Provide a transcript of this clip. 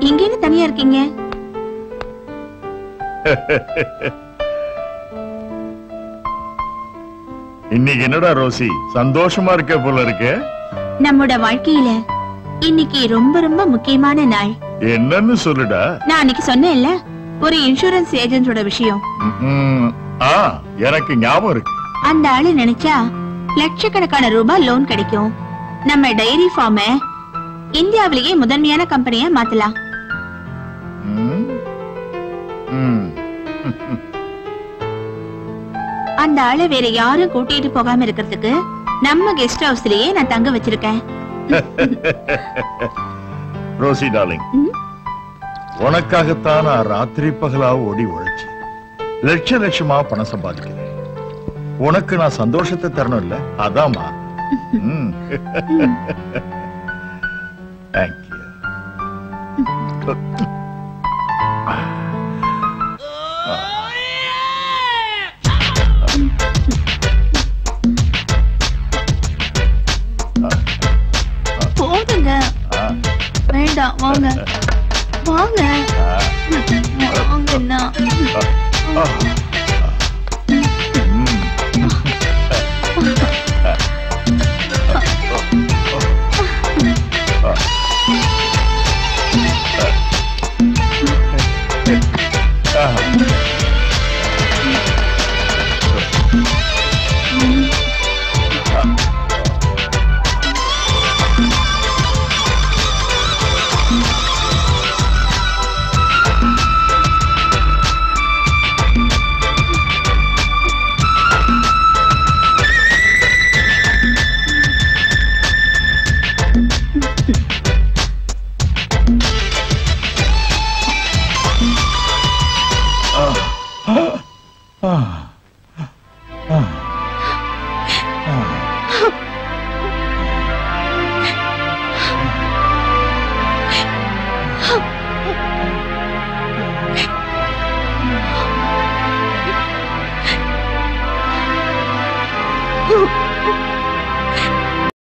இங்க என்ன தனியா இருக்கீங்க இன்னைக்கு என்னடா ரோசி சந்தோஷமா இருக்க போல இருக்கு நம்மோட வாழ்க்கையில இன்னைக்கு ரொம்ப ரொம்ப முக்கியமான நாள் என்னன்னு சொல்லுடா நான் அன்னைக்கு சொன்னேன்ல ஒரு இன்சூரன்ஸ் ஏஜென்டோட விஷயம் ம்ம். ஆ எனக்கு ஞாபகம் இருக்கு அந்த ஆளு நினைச்சா லட்சக்கணக்கான ரூபாய் லோன் கிடைக்கும் நம்ம டைரி ஃபார்ம இந்தியாவிலேயே முதன்மையான கம்பெனியா மாத்தலாம் ம். ம். அந்த ஆளை வேற யாரும் கூட்டிட்டு போகாம இருக்கிறதுக்கு நம்ம கெஸ்ட் ஹவுஸ்லயே நான் தங்க வச்சிருக்கேன் ரோசி டார்லிங் ம்? உனக்காகத்தான் நான் ராத்திரி பகலா ஓடி உழைச்சு லட்ச லட்சமா பணம் சம்பாதிக்கிறேன் உனக்கு நான் சந்தோஷத்தை தரணும் இல்ல அதாம்மா தேங்க்யூ